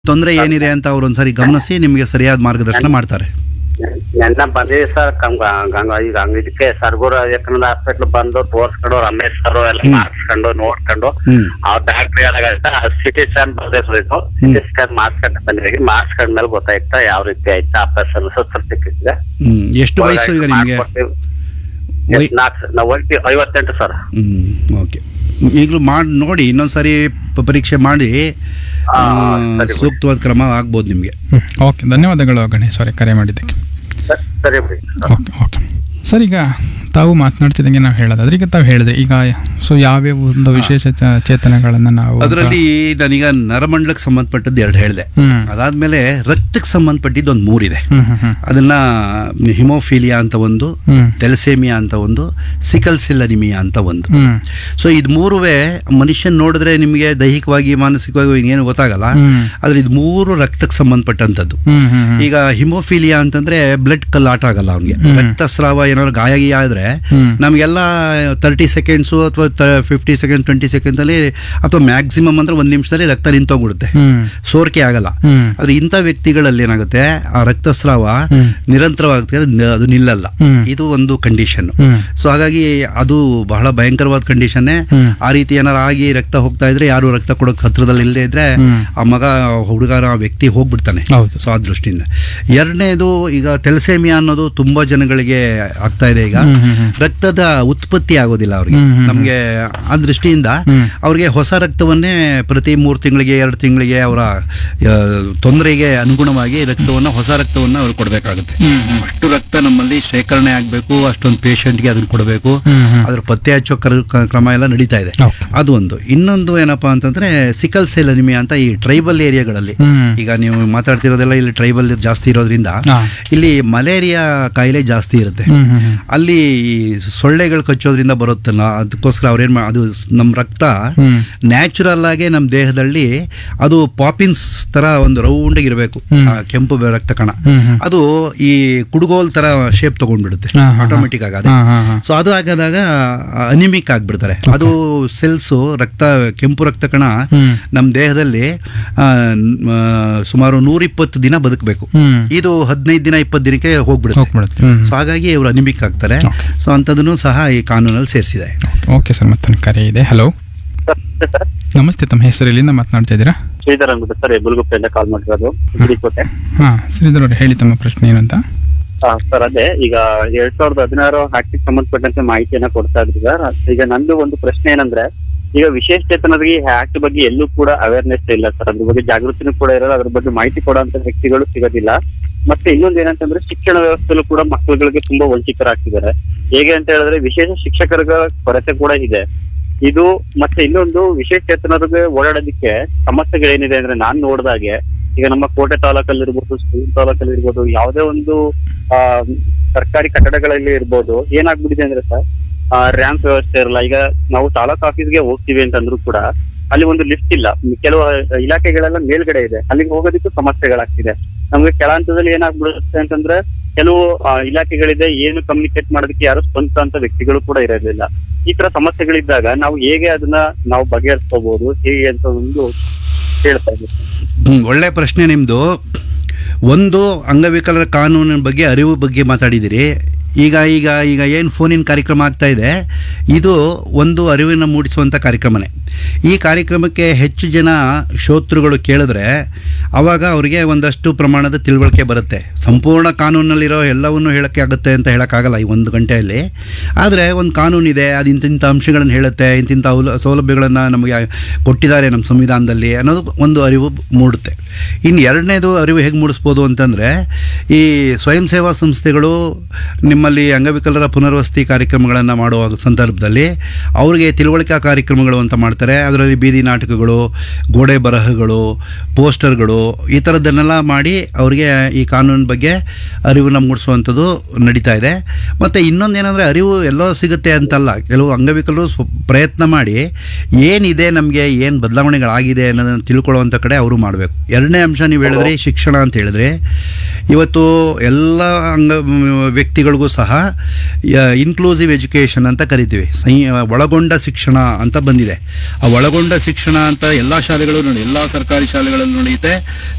ತೊಂದರೆ ಏನಿದೆ ಅಂತ ಅವ್ರು ಒಂದ್ಸರಿ ಗಮನಿಸಿ ನಿಮಗೆ ಸರಿಯಾದ ಮಾರ್ಗದರ್ಶನ ಮಾಡ್ತಾರೆ ನೆನ್ನ ಬಂದಿದೆ ಸರ್ ಗಂಗ ಈಗ ಹಂಗ ಇದಕ್ಕೆ ಸರ್ಗೂರ್ ಯಾಕಂದ್ರೆ ಹಾಸ್ಪಿಟ್ಲ್ ಬಂದು ತೋರ್ಸ್ಕೊಂಡು ರಮೇಶ್ ಸರ್ ಎಲ್ಲ ಮಾಡಿಸ್ಕೊಂಡು ನೋಡ್ಕೊಂಡು ಹ್ಮ್ ಆ ಡಾಕ್ಟರ್ ಏನಾಗೈತೆ ಸಿಟಿ ಸ್ಕ್ಯಾನ್ ಬರ್ದೇ ಸೋಯ್ತು ಸಿಟಿ ಸ್ಕ್ಯಾನ್ ಮಾಡಿಸ್ಕೊಂಡು ಬಂದಿದ್ದೀವಿ ಮಾಡಿಸ್ಕೊಂಡ್ಮೇಲೆ ಗೊತ್ತಾಯ್ತಾ ಯಾವ ರೀತಿ ಆಯ್ತಾ ಆಪರೇಷನ್ ಸ್ವಲ್ಪ ಸಿಕ್ಕಿದೆ ಹ್ಮ್ ಎಷ್ಟು ವಯಸ್ಸು ಈಗ ನಿಮಗೆ ವೈ- ನಾವು ಹೋಗ್ತೀವಿ ಐವತ್ತೆಂಟು ಸರ್ ಹ್ಮ್ ಓಕೆ ಈಗಲೂ ಮಾಡಿ ನೋಡಿ ಇನ್ನೊಂದ್ಸರಿ ಪ- ಪರೀಕ್ಷೆ ಮಾಡಿ ಆ, ಆ, ಸರಿ. ಸೂಕ್ತವಾದ ಕ್ರಮ ಆಗ್ಬೋದು ನಿಮಗೆ ಹ್ಮ್. ಓಕೆ ಧನ್ಯವಾದಗಳು ಗಣೇಶ್ ಅವರೇ ಕರೆ ಮಾಡಿದ್ದಕ್ಕೆ ಸರ್, ಸರಿ ಬಿಡಿ ಓಕೆ ಓಕೆ ಸರ್ ಈಗ ತಾವು ಮಾತನಾಡ್ತಿದ್ದಂಗೆ ನಾವು ಹೇಳೋದಾದ್ರೆ ಈಗ ತಾವು ಹೇಳಿದ್ರೆ ಈಗ ಸೊ ಯಾವ್ಯಾವ ಒಂದು ವಿಶೇಷ ಚ- ಚೇತನಗಳನ್ನು ನಾವು ಅದರಲ್ಲಿ ನಾನೀಗ ನರಮಂಡಲಕ್ಕೆ ಸಂಬಂಧಪಟ್ಟದ್ದು ಎರಡು ಹೇಳಿದೆ ಹ್ಮ್. ಅದಾದ್ಮೇಲೆ ರಕ್ತಕ್ಕೆ ಸಂಬಂಧಪಟ್ಟಿದ್ದು ಒಂದು ಮೂರಿದೆ ಹ್ಮ್ ಹ್ಮ್ ಹ್ಮ್ ಅದನ್ನ ಹಿಮೋಫೀಲಿಯಾ ಅಂತ ಒಂದು ಹ್ಮ್. ತೆಲಸೇಮಿಯಾ ಅಂತ ಒಂದು ಸಿಕಲ್ ಸಿಲ್ ಅನಿಮಿಯಾ ಅಂತ ಒಂದು ಹ್ಮ್ ಸೊ ಇದು ಮೂರುವೆ ಮನುಷ್ಯನ್ ನೋಡಿದ್ರೆ ನಿಮಗೆ ದೈಹಿಕವಾಗಿ ಮಾನಸಿಕವಾಗಿ ಏನು ಗೊತ್ತಾಗಲ್ಲ ಹ್ಮ್. ಆದ್ರೆ ಇದು ಮೂರು ರಕ್ತಕ್ಕೆ ಸಂಬಂಧಪಟ್ಟಂತದ್ದು ಹ್ಮ್ ಹ್ಮ್ ಹ್ಮ್. ಈಗ ಹಿಮೋಫೀಲಿಯಾ ಅಂತಂದ್ರೆ ಬ್ಲಡ್ ಕಲ್ಲಾಟ ಆಗಲ್ಲ ಅವನಿಗೆ ಹ್ಮ್. ರಕ್ತಸ್ರಾವ ಏನಾದ್ರು ಗಾಯ ಗೀಯ ಆದ್ರೆ ಹ್ಮ್. ನಮಗೆಲ್ಲ ತರ್ಟಿ ಸೆಕೆಂಡ್ಸು ಅಥವಾ ಫಿಫ್ಟಿ ಸೆಕೆಂಡ್ ಟ್ವೆಂಟಿ ಸೆಕೆಂಡ್ ಅಲ್ಲಿ ಅಥವಾ ಮ್ಯಾಕ್ಸಿಮಮ್ ಅಂದ್ರೆ ಒಂದು ನಿಮಿಷದಲ್ಲಿ ರಕ್ತ ನಿಂತೋಗ್ಬಿಡುತ್ತೆ ಹ್ಮ್ ಸೋರಿಕೆ ಆಗಲ್ಲ ಹ್ಮ್. ಆದ್ರೆ ಇಂಥ ವ್ಯಕ್ತಿಗಳಲ್ಲಿ ಏನಾಗುತ್ತೆ ಆ ರಕ್ತಸ್ರಾವ ಹ್ಮ್. ನಿರಂತರವಾಗುತ್ತೆ ಅದು ನ- ಅದು ನಿಲ್ಲಲ್ಲ ಹ್ಮ್. ಇದು ಒಂದು ಕಂಡೀಷನ್ ಹ್ಮ್. ಸೊ ಹಾಗಾಗಿ ಅದು ಬಹಳ ಭಯಂಕರವಾದ ಕಂಡೀಷನ್ನೇ ಹ್ಮ್. ಆ ರೀತಿ ಏನಾರು ಆಗಿ ರಕ್ತ ಹೋಗ್ತಾ ಇದ್ರೆ ಯಾರು ರಕ್ತ ಕೊಡೋಕೆ ಹತ್ರದಲ್ಲಿ ಇಲ್ಲದೆ ಇದ್ರೆ ಹ್ಮ್. ಆ ಮಗ ಹುಡುಗರ ಆ ವ್ಯಕ್ತಿ ಹೋಗ್ಬಿಡ್ತಾನೆ ಹೌದು. ಸೊ ಆ ದೃಷ್ಟಿಯಿಂದ ಎರಡನೇದು ಈಗ ಟೆಲಸೇಮಿಯಾ ಅನ್ನೋದು ತುಂಬಾ ಜನಗಳಿಗೆ ಆಗ್ತಾ ಇದೆ ಈಗ ಹ್ಮ್, ಹ್ಮ್, ಹ್ಮ್. ರಕ್ತದ ಉತ್ಪತ್ತಿ ಆಗೋದಿಲ್ಲ ಅವ್ರಿಗೆ ಹ್ಮ್, ಹ್ಮ್, ನಮಗೆ ಆ ದೃಷ್ಟಿಯಿಂದ ಹ್ಮ್. ಅವ್ರಿಗೆ ಹೊಸ ರಕ್ತವನ್ನೇ ಪ್ರತಿ ಮೂರು ತಿಂಗಳಿಗೆ ಎರಡು ತಿಂಗಳಿಗೆ ಅವರ ತೊಂದರೆಗೆ ಅನುಗುಣವಾಗಿ ರಕ್ತವನ್ನು ಹೊಸ ರಕ್ತವನ್ನು ಅವ್ರು ಕೊಡಬೇಕಾಗುತ್ತೆ ಅಷ್ಟು ರಕ್ತ ನಮ್ಮಲ್ಲಿ ಶೇಖರಣೆ ಆಗಬೇಕು ಅಷ್ಟೊಂದು ಪೇಷಂಟ್ಗೆ ಅದನ್ನು ಕೊಡಬೇಕು ಹ್ಮ್, ಹ್ಮ್. ಅದ್ರ ಪತ್ತೆ ಹಚ್ಚೋ ಕ್ರ- ಕ- ಕ್ರಮ ಎಲ್ಲ ನಡೀತಾ ಇದೆ Okay. ಅದು ಒಂದು ಇನ್ನೊಂದು ಏನಪ್ಪಾ ಅಂತಂದ್ರೆ ಸಿಕಲ್ ಸೆಲ್ ಅನಿಮಿಯಾ ಅಂತ ಈ ಟ್ರೈಬಲ್ ಏರಿಯಾಗಳಲ್ಲಿ ಹ್ಮ್. ಈಗ ನೀವು ಮಾತಾಡ್ತಿರೋದೆಲ್ಲ ಇಲ್ಲಿ ಟ್ರೈಬಲ್ ಜಾಸ್ತಿ ಇರೋದ್ರಿಂದ ಹಾ. ಇಲ್ಲಿ ಮಲೇರಿಯಾ ಕಾಯಿಲೆ ಜಾಸ್ತಿ ಇರುತ್ತೆ ಹ್ಮ್ ಹ್ಮ್ ಹ್ಮ್. ಅಲ್ಲಿ ಈ ಸೊಳ್ಳೆಗಳು ಕಚ್ಚೋದ್ರಿಂದ ಬರುತ್ತಲ್ಲ ಅದಕ್ಕೋಸ್ಕರ ಅವ್ರೇನ್ ಮಾ ಅದು ಸ್- ನಮ್ಮ ರಕ್ತ ಹ್ಮ್. ನ್ಯಾಚುರಲ್ ಆಗಿ ನಮ್ಮ ದೇಹದಲ್ಲಿ ಅದು ಪಾಪಿನ್ಸ್ ತರ ಒಂದು ರೌಂಡ್ ಇರಬೇಕು ಹ್ಮ್. ಕೆಂಪು ಬೆ- ರಕ್ತ ಕಣ ಹ್ಮ್ ಹ್ಮ್. ಅದು ಈ ಕುಡುಗೋಲ್ ತರ ಶೇಪ್ ತಗೊಂಡ್ಬಿಡುತ್ತೆ ಹಾ, ಹಾ, ಹಾ. ಆಟೋಮೆಟಿಕ್ ಆಗಿ ಹಾ, ಹಾ, ಹಾ. ಸೊ ಅದು ಆಗದಾಗ ಅನಿಮಿಕ್ ಆಗ್ಬಿಡ್ತಾರೆ ಅದು ಸೆಲ್ಸ್ ರಕ್ತ ಕೆಂಪು ರಕ್ತ ಕಣ ಹ್ಮ್. ನಮ್ಮ ದೇಹದಲ್ಲಿ ಆ, ನ್- ಆ, ಸುಮಾರು ನೂರಿಪ್ಪತ್ತು ದಿನ ಬದುಕಬೇಕು ಹ್ಮ್. ಇದು ಹದಿನೈದು ದಿನ ಇಪ್ಪತ್ತು ದಿನಕ್ಕೆ ಹೋಗ್ಬಿಡುತ್ತೆ ಹೋಗ್ಬಿಡುತ್ತೆ ಹ್ಮ್ ಸೊ ಹಾಗಾಗಿ ಇವರು ಅನಿಮಿಕ್ ಆಗ್ತಾರೆ Okay. ಸೊ ಅಂಥದ್ದನ್ನು ಸಹ ಈ ಕಾನೂನಲ್ಲಿ ಸೇರಿಸಿದೆ ಓಕೆ ಸರ್ ಮತ್ತೊಂದು ಕರೆ ಇದೆ ಹಲೋ ಸರ್ ನಮಸ್ತೆ ತಮ್ಮ ಹೆಸರು ಎಲ್ಲಿಂದ ಮಾತನಾಡ್ತಾ ಇದ್ದೀರಾ ಶ್ರೀಧರ್ ಅಂದ್ಬಿಟ್ಟು ಸರ್ ಬುಲ್ಗುಪ್ಪೆಯಿಂದ ಕಾಲ್ ಮಾಡಿರೋದು ಗುಡಿಕೋಟೆ ಹಾಂ ಶ್ರೀಧರ್ ಅವ್ರು ಹೇಳಿ ತಮ್ಮ ಪ್ರಶ್ನೆ ಏನು ಅಂತ ಹಾ ಸರ್ ಅದೇ ಈಗ ಎರಡ್ ಸಾವಿರದ ಹದಿನಾರು ಆಕ್ಟಿಗೆ ಸಂಬಂಧಪಟ್ಟಂತೆ ಮಾಹಿತಿಯನ್ನ ಕೊಡ್ತಾ ಇದ್ರಿ ಸರ್ ಈಗ ನಂದು ಒಂದು ಪ್ರಶ್ನೆ ಏನಂದ್ರೆ ಈಗ ವಿಶೇಷ ಚೇತನರಿಗೆ ಆಕ್ಟ್ ಬಗ್ಗೆ ಎಲ್ಲೂ ಕೂಡ ಅವೇರ್ನೆಸ್ ಇಲ್ಲ ಸರ್ ಅದ್ರ ಬಗ್ಗೆ ಜಾಗೃತಿನೂ ಕೂಡ ಇರಲ್ಲ ಅದ್ರ ಬಗ್ಗೆ ಮಾಹಿತಿ ಕೊಡುವಂತ ವ್ಯಕ್ತಿಗಳು ಸಿಗೋದಿಲ್ಲ ಮತ್ತೆ ಇನ್ನೊಂದು ಏನಂತಂದ್ರೆ ಶಿಕ್ಷಣ ವ್ಯವಸ್ಥೆಯಲ್ಲೂ ಕೂಡ ಮಕ್ಕಳುಗಳಿಗೆ ತುಂಬಾ ವಂಚಿತರಾಗ್ತಿದ್ದಾರೆ ಹೇಗೆ ಅಂತ ಹೇಳಿದ್ರೆ ವಿಶೇಷ ಶಿಕ್ಷಕರ ಕೊರತೆ ಕೂಡ ಇದೆ ಇದು ಮತ್ತೆ ಇನ್ನೊಂದು ವಿಶೇಷ ಚೇತನರಿಗೆ ಓಡಾಡೋದಕ್ಕೆ ಸಮಸ್ಯೆಗಳೇನಿದೆ ಅಂದ್ರೆ ನಾನ್ ನೋಡ್ದಾಗೆ ಈಗ ನಮ್ಮ ಕೋಟೆ ತಾಲೂಕಲ್ಲಿ ಇರ್ಬೋದು ಸ್ಕೂಲ್ ತಾಲೂಕಲ್ಲಿ ಇರ್ಬೋದು ಯಾವುದೇ ಒಂದು ಆ ಸರ್ಕಾರಿ ಕಟ್ಟಡಗಳಲ್ಲಿ ಇರ್ಬೋದು ಏನಾಗ್ಬಿಟ್ಟಿದೆ ಅಂದ್ರೆ ಸರ್ ರ್ಯಾಂಪ್ ವ್ಯವಸ್ಥೆ ಇರಲ್ಲ ಈಗ ನಾವು ತಾಲೂಕ್ ಆಫೀಸ್ಗೆ ಹೋಗ್ತೀವಿ ಅಂತಂದ್ರು ಕೂಡ ಅಲ್ಲಿ ಒಂದು ಲಿಫ್ಟ್ ಇಲ್ಲ ಕೆಲವು ಇಲಾಖೆಗಳೆಲ್ಲ ಮೇಲ್ಗಡೆ ಇದೆ ಅಲ್ಲಿಗೆ ಹೋಗೋದಕ್ಕೂ ಸಮಸ್ಯೆಗಳಾಗ್ತಿದೆ ನಮ್ಗೆ ಕೆಳ ಹಂತದಲ್ಲಿ ಏನಾಗ್ಬಿಡುತ್ತೆ ಅಂತಂದ್ರೆ ಕೆಲವು ಆ, ಇಲಾಖೆಗಳಿದೆ ಏನು ಕಮ್ಯುನಿಕೇಟ್ ಮಾಡೋದಕ್ಕೆ ಯಾರು ಸ್ವಂತ ಅಂತ ವ್ಯಕ್ತಿಗಳು ಕೂಡ ಇರೋದಿಲ್ಲ ಈ ತರ ಸಮಸ್ಯೆಗಳಿದ್ದಾಗ ನಾವು ಹೇಗೆ ಅದನ್ನ ನಾವು ಬಗೆಹರಿಸ್ಕೋಬಹುದು ಹೇಗೆ ಅಂತ ಒಂದು ಹೇಳ್ತಾ ಇದ್ದೀವಿ ಹ್ಮ್, ಒಳ್ಳೆ ಪ್ರಶ್ನೆ ನಿಮ್ಮದು ಒಂದು ಅಂಗವಿಕಲರ ಕಾನೂನಿನ ಬಗ್ಗೆ ಅರಿವು ಬಗ್ಗೆ ಮಾತಾಡಿದಿರಿ ಈಗ ಈಗ ಈಗ ಏನು ಫೋನಿನ ಕಾರ್ಯಕ್ರಮ ಆಗ್ತಾ ಇದೆ ಇದು ಒಂದು ಅರಿವಿನ ಮೂಡಿಸುವಂಥ ಕಾರ್ಯಕ್ರಮನೇ ಈ ಕಾರ್ಯಕ್ರಮಕ್ಕೆ ಹೆಚ್ಚು ಜನ ಶ್ರೋತೃಗಳು ಕೇಳಿದ್ರೆ ಆವಾಗ ಅವರಿಗೆ ಒಂದಷ್ಟು ಪ್ರಮಾಣದ ತಿಳುವಳಿಕೆ ಬರುತ್ತೆ ಸಂಪೂರ್ಣ ಕಾನೂನಲ್ಲಿರೋ ಎಲ್ಲವನ್ನೂ ಹೇಳೋಕ್ಕೆ ಆಗುತ್ತೆ ಅಂತ ಹೇಳೋಕ್ಕಾಗಲ್ಲ ಈ ಒಂದು ಗಂಟೆಯಲ್ಲಿ ಆದರೆ ಒಂದು ಕಾನೂನಿದೆ ಅದು ಇಂತಿಂಥ ಅಂಶಗಳನ್ನು ಹೇಳುತ್ತೆ ಇಂತಿಂಥ ಔಲ ಸೌಲಭ್ಯಗಳನ್ನು ನಮಗೆ ಕೊಟ್ಟಿದ್ದಾರೆ ನಮ್ಮ ಸಂವಿಧಾನದಲ್ಲಿ ಅನ್ನೋದು ಒಂದು ಅರಿವು ಮೂಡುತ್ತೆ ಇನ್ನು ಎರಡನೇದು ಅರಿವು ಹೇಗೆ ಮೂಡಿಸ್ಬೋದು ಅಂತಂದರೆ ಈ ಸ್ವಯಂ ಸೇವಾ ಸಂಸ್ಥೆಗಳು ನಿಮ್ಮಲ್ಲಿ ಅಂಗವಿಕಲರ ಪುನರ್ವಸತಿ ಕಾರ್ಯಕ್ರಮಗಳನ್ನು ಮಾಡುವ ಸಂದರ್ಭದಲ್ಲಿ ಅವರಿಗೆ ತಿಳುವಳಿಕಾ ಕಾರ್ಯಕ್ರಮಗಳು ಅಂತ ಮಾಡ್ತಾರೆ ಅದರಲ್ಲಿ ಬೀದಿ ನಾಟಕಗಳು ಗೋಡೆ ಬರಹಗಳು ಪೋಸ್ಟರ್ಗಳು ಈ ಥರದ್ದನ್ನೆಲ್ಲ ಮಾಡಿ ಅವರಿಗೆ ಈ ಕಾನೂನಿನ ಬಗ್ಗೆ ಅರಿವನ್ನ ಮೂಡಿಸುವಂಥದ್ದು ನಡೀತಾ ಇದೆ ಮತ್ತು ಇನ್ನೊಂದೇನೆಂದರೆ ಅರಿವು ಎಲ್ಲೋ ಸಿಗುತ್ತೆ ಅಂತಲ್ಲ ಕೆಲವು ಅಂಗವಿಕಲರು ಸ್ವ ಪ್ರಯತ್ನ ಮಾಡಿ ಏನಿದೆ ನಮಗೆ ಏನು ಬದಲಾವಣೆಗಳಾಗಿದೆ ಅನ್ನೋದನ್ನು ತಿಳ್ಕೊಳ್ಳುವಂಥ ಕಡೆ ಅವರು ಮಾಡಬೇಕು ಎರಡನೇ ಅಂಶ ನೀವು ಹೇಳಿದ್ರೆ ಶಿಕ್ಷಣ ಅಂತ ಹೇಳಿದ್ರೆ ಇವತ್ತು ಎಲ್ಲ ಅಂಗ ಮ್, ವ್ಯಕ್ತಿಗಳಿಗೂ ಸಹ ಇನ್ಕ್ಲೂಸಿವ್ ಎಜುಕೇಷನ್ ಅಂತ ಕರಿತೀವಿ ಸೈ ಒಳಗೊಂಡ ಶಿಕ್ಷಣ ಅಂತ ಬಂದಿದೆ ಆ ಒಳಗೊಂಡ ಶಿಕ್ಷಣ ಅಂತ ಎಲ್ಲ ಶಾಲೆಗಳು ನೋಡಿ ಎಲ್ಲ ಸರ್ಕಾರಿ ಶಾಲೆಗಳಲ್ಲಿ ನಡೆಯುತ್ತೆ